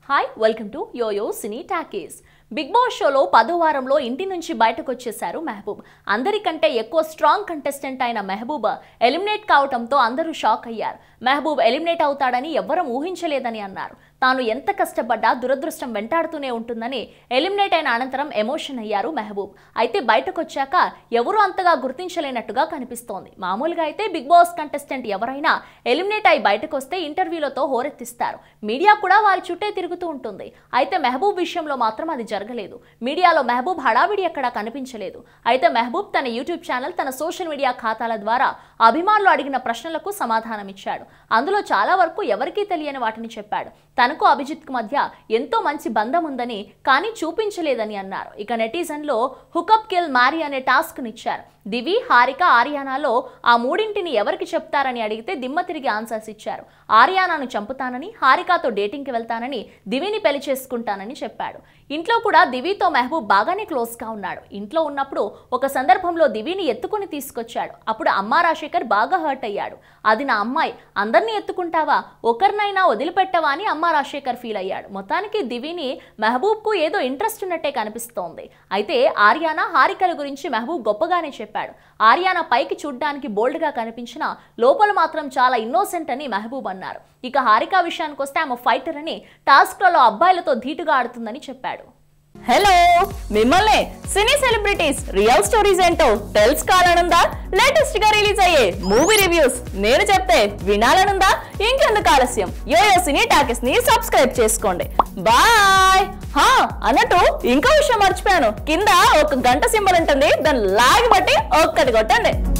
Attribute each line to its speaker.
Speaker 1: hi welcome to YoYo cine talkies Bigg Boss షోలో పదో వారంలో ఇంటి నుంచి బయటకు వచ్చేశారు మెహబూబ్ అందరికంటే ఎక్కువ స్ట్రాంగ్ కంటెస్టెంట్ అయిన మెహబూబ్ ఎలిమినేట్ కావడంతో అందరూ షాక్ అయ్యారు మెహబూబ్ ఎలిమినేట్ అవుతాడని ఎవ్వరం ఊహించలేదని అన్నారు తాను ఎంత కష్టపడ్డా దురదృష్టం వెంటాడుతూనే ఉంటుందని ఎలిమినేట్ అయిన అనంతరం ఎమోషన్ అయ్యారు మెహబూబ్ అయితే బయటకు వచ్చాక ఎవరూ అంతగా గుర్తించలేనట్టుగా కనిపిస్తోంది మామూలుగా అయితే బిగ్ బాస్ కంటెస్టెంట్ ఎవరైనా ఎలిమినేట్ అయి బయటకు వస్తే ఇంటర్వ్యూలతో హోరెత్తిస్తారు మీడియా కూడా వారి చుట్టే తిరుగుతూ ఉంటుంది అయితే మెహబూబ్ విషయంలో మాత్రం అది జరగలేదు మీడియాలో మెహబూబ్ హడావిడి ఎక్కడా కనిపించలేదు అయితే మెహబూబ్ తన యూట్యూబ్ ఛానల్ తన సోషల్ మీడియా ఖాతాల ద్వారా అభిమానులు అడిగిన ప్రశ్నలకు సమాధానమిచ్చాడు అందులో చాలా వరకు ఎవరికీ తెలియని వాటిని చెప్పాడు తనకు అభిజిత్కు మధ్య ఎంతో మంచి బంధం ఉందని కానీ చూపించలేదని అన్నారు ఇక నెటిజన్లో హుకప్ కిల్ మ్యారీ అనే టాస్క్నిచ్చారు దివి హారిక ఆర్యానాలో ఆ మూడింటిని ఎవరికి చెప్తారని అడిగితే దిమ్మ తిరిగి ఆన్సర్స్ ఇచ్చారు ఆర్యానాను చంపుతానని హారికాతో డేటింగ్కి వెళ్తానని దివిని పెళ్లి చేసుకుంటానని చెప్పాడు ఇంట్లో కూడా దివితో మెహబూబ్ బాగానే క్లోజ్గా ఉన్నాడు ఇంట్లో ఉన్నప్పుడు ఒక సందర్భంలో దివిని ఎత్తుకుని తీసుకొచ్చాడు అప్పుడు అమ్మా రాజశేఖర్ బాగా హర్ట్ అయ్యాడు అది నా అమ్మాయి అందరినీ ఎత్తుకుంటావా ఒకరినైనా వదిలిపెట్టవా అని అమ్మా రాజశేఖర్ ఫీల్ అయ్యాడు మొత్తానికి దివిని మెహబూబ్కు ఏదో ఇంట్రెస్ట్ ఉన్నట్టే కనిపిస్తోంది అయితే ఆర్యానా హారికల గురించి మెహబూబ్ గొప్పగానే చెప్పాడు ఆర్యానా పైకి చూడ్డానికి బోల్డ్గా కనిపించినా లోపల మాత్రం చాలా ఇన్నోసెంట్ అని మెహబూబ్ అన్నారు ఇక హారిక విషయానికి వస్తే ఆమె ఫైటర్ అని టాస్క్లలో అబ్బాయిలతో ధీటుగా ఆడుతుందని చెప్పాడు
Speaker 2: హలో మిమ్మల్ని సినీ సెలబ్రిటీస్ రియల్ స్టోరీస్ ఏంటో తెలుసుకోవాలనుందా లేటెస్ట్ గా రిలీజ్ అయ్యే మూవీ రివ్యూస్ నేను చెప్తే వినాలనుందా ఇంకెందుకు ఆలస్యం యోయో సినీ టాకీస్ ని సబ్స్క్రైబ్ చేసుకోండి బాయ్ హా అన్నట్టు ఇంకో విషయం మర్చిపోయాను కింద ఒక గంట సింబల్ ఉంటుంది దాన్ని లాగి బట్టి ఒక్కటి కొట్టండి